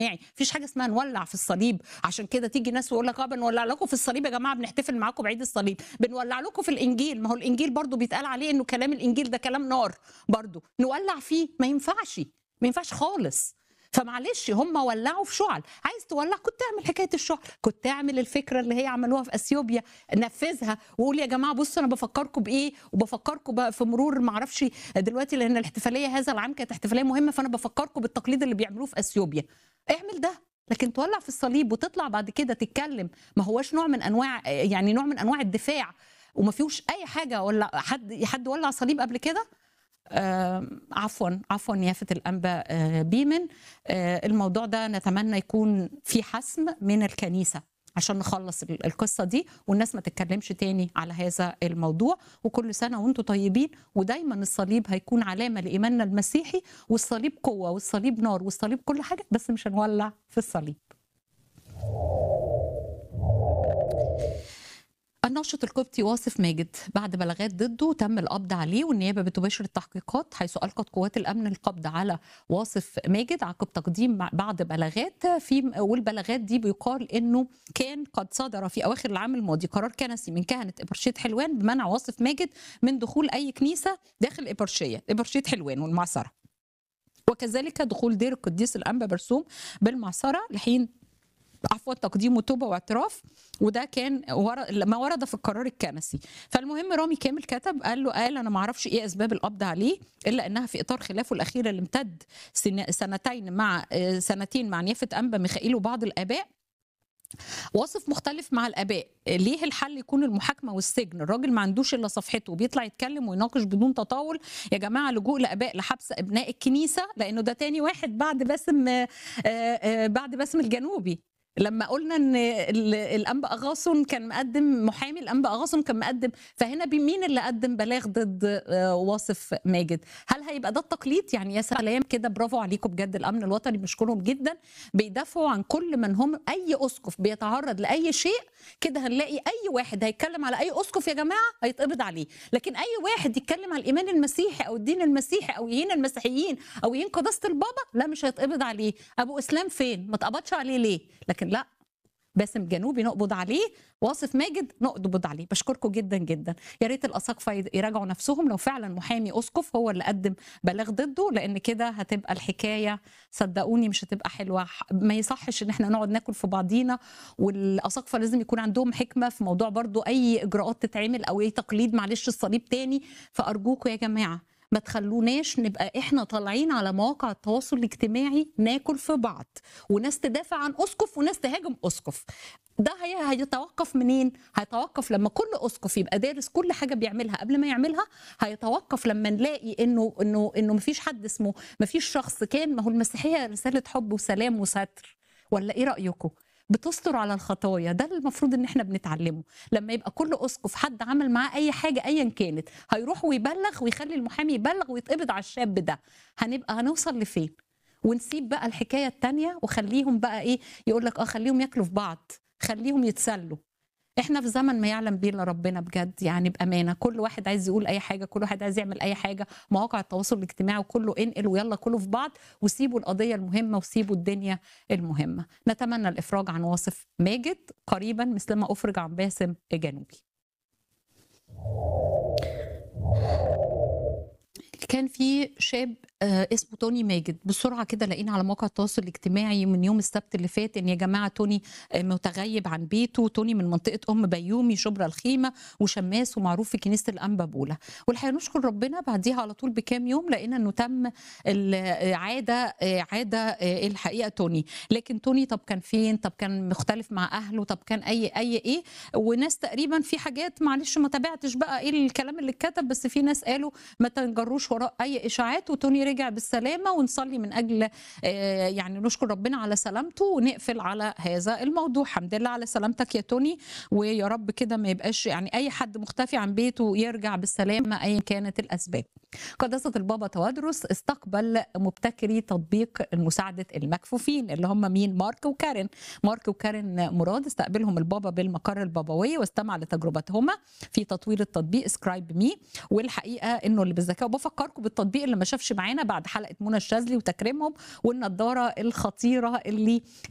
يعني مفيش حاجه اسمها نولع في الصليب عشان كده تيجي ناس ويقول لك اه بنولع لكم في الصليب يا جماعه بنحتفل معاكم بعيد الصليب بنولع لكم في الانجيل ما هو الانجيل برضو بيتقال عليه انه كلام الانجيل ده كلام نار برضو نولع فيه ما ينفعش ما ينفعش خالص فمعلش هم ولعوا في شعل عايز تولع كنت اعمل حكايه الشعل كنت اعمل الفكره اللي هي عملوها في اثيوبيا نفذها وقول يا جماعه بصوا انا بفكركم بايه وبفكركم بقى في مرور ما اعرفش دلوقتي لان الاحتفاليه هذا العام كانت احتفاليه مهمه فانا بفكركم بالتقليد اللي بيعملوه في اثيوبيا اعمل ده لكن تولع في الصليب وتطلع بعد كده تتكلم ما هوش نوع من انواع يعني نوع من انواع الدفاع وما فيهوش اي حاجه ولا حد حد ولع صليب قبل كده آه عفوا عفوا يافة الأنبا آه بيمن آه الموضوع ده نتمنى يكون في حسم من الكنيسة عشان نخلص القصة دي والناس ما تتكلمش تاني على هذا الموضوع وكل سنة وانتم طيبين ودايما الصليب هيكون علامة لإيماننا المسيحي والصليب قوة والصليب نار والصليب كل حاجة بس مش هنولع في الصليب الناشط القبطي واصف ماجد بعد بلاغات ضده تم القبض عليه والنيابه بتباشر التحقيقات حيث القت قوات الامن القبض على واصف ماجد عقب تقديم بعض بلاغات في والبلاغات دي بيقال انه كان قد صدر في اواخر العام الماضي قرار كنسي من كهنه ابرشيه حلوان بمنع واصف ماجد من دخول اي كنيسه داخل ابرشيه ابرشيه حلوان والمعصره وكذلك دخول دير القديس الانبا برسوم بالمعصره لحين عفوا تقديم توبه واعتراف وده كان ما ورد في القرار الكنسي فالمهم رامي كامل كتب قال له قال انا ما اعرفش ايه اسباب القبض عليه الا انها في اطار خلافه الاخير اللي امتد سنتين مع سنتين مع نيافه انبا ميخائيل وبعض الاباء واصف مختلف مع الاباء ليه الحل يكون المحاكمه والسجن الراجل ما عندوش الا صفحته وبيطلع يتكلم ويناقش بدون تطاول يا جماعه لجوء لاباء لحبس ابناء الكنيسه لانه ده تاني واحد بعد باسم بعد باسم الجنوبي لما قلنا ان الانبا اغاصن كان مقدم محامي الانبا اغاصن كان مقدم فهنا مين اللي قدم بلاغ ضد واصف ماجد هل هيبقى ده التقليد يعني يا سلام كده برافو عليكم بجد الامن الوطني بشكرهم جدا بيدافعوا عن كل من هم اي اسقف بيتعرض لاي شيء كده هنلاقي اي واحد هيتكلم على اي اسقف يا جماعه هيتقبض عليه لكن اي واحد يتكلم على الايمان المسيحي او الدين المسيحي او يهين المسيحيين او يهين قداسه البابا لا مش هيتقبض عليه ابو اسلام فين ما اتقبضش عليه ليه لكن لا باسم جنوبي نقبض عليه واصف ماجد نقبض عليه بشكركم جدا جدا يا ريت الاساقفه يراجعوا نفسهم لو فعلا محامي اسقف هو اللي قدم بلاغ ضده لان كده هتبقى الحكايه صدقوني مش هتبقى حلوه ما يصحش ان احنا نقعد ناكل في بعضينا والاساقفه لازم يكون عندهم حكمه في موضوع برضو اي اجراءات تتعمل او اي تقليد معلش الصليب تاني فارجوكم يا جماعه ما تخلوناش نبقى احنا طالعين على مواقع التواصل الاجتماعي ناكل في بعض وناس تدافع عن اسقف وناس تهاجم اسقف ده هي هيتوقف منين هيتوقف لما كل اسقف يبقى دارس كل حاجه بيعملها قبل ما يعملها هيتوقف لما نلاقي انه انه انه مفيش حد اسمه مفيش شخص كان ما هو المسيحيه رساله حب وسلام وستر ولا ايه رايكم بتستر على الخطايا ده المفروض ان احنا بنتعلمه لما يبقى كل اسقف حد عمل معاه اي حاجه ايا كانت هيروح ويبلغ ويخلي المحامي يبلغ ويتقبض على الشاب ده هنبقى هنوصل لفين ونسيب بقى الحكايه التانية وخليهم بقى ايه يقول لك اه خليهم ياكلوا في بعض خليهم يتسلوا احنا في زمن ما يعلم به الا ربنا بجد يعني بامانه كل واحد عايز يقول اي حاجه كل واحد عايز يعمل اي حاجه مواقع التواصل الاجتماعي وكله انقل ويلا كله في بعض وسيبوا القضيه المهمه وسيبوا الدنيا المهمه نتمنى الافراج عن واصف ماجد قريبا مثلما افرج عن باسم جنوبي كان في شاب اسمه توني ماجد بسرعه كده لقينا على مواقع التواصل الاجتماعي من يوم السبت اللي فات ان يا جماعه توني متغيب عن بيته توني من منطقه ام بيومي شبرا الخيمه وشماس ومعروف في كنيسه الانبا بولا والحقيقه نشكر ربنا بعديها على طول بكام يوم لقينا انه تم عاده عاده الحقيقه توني لكن توني طب كان فين طب كان مختلف مع اهله طب كان اي اي ايه وناس تقريبا في حاجات معلش ما تابعتش بقى ايه الكلام اللي اتكتب بس في ناس قالوا ما تنجروش وراء اي اشاعات وتوني رجع بالسلامه ونصلي من اجل يعني نشكر ربنا على سلامته ونقفل على هذا الموضوع الحمد لله على سلامتك يا توني ويا رب كده ما يبقاش يعني اي حد مختفي عن بيته يرجع بالسلامه ايا كانت الاسباب قداسة البابا توادرس استقبل مبتكري تطبيق مساعدة المكفوفين اللي هم مين مارك وكارين مارك وكارين مراد استقبلهم البابا بالمقر البابوي واستمع لتجربتهما في تطوير التطبيق سكرايب مي والحقيقة انه اللي بالذكاء وبفكركم بالتطبيق اللي ما شافش معانا بعد حلقه منى الشاذلي وتكريمهم والنضاره الخطيره اللي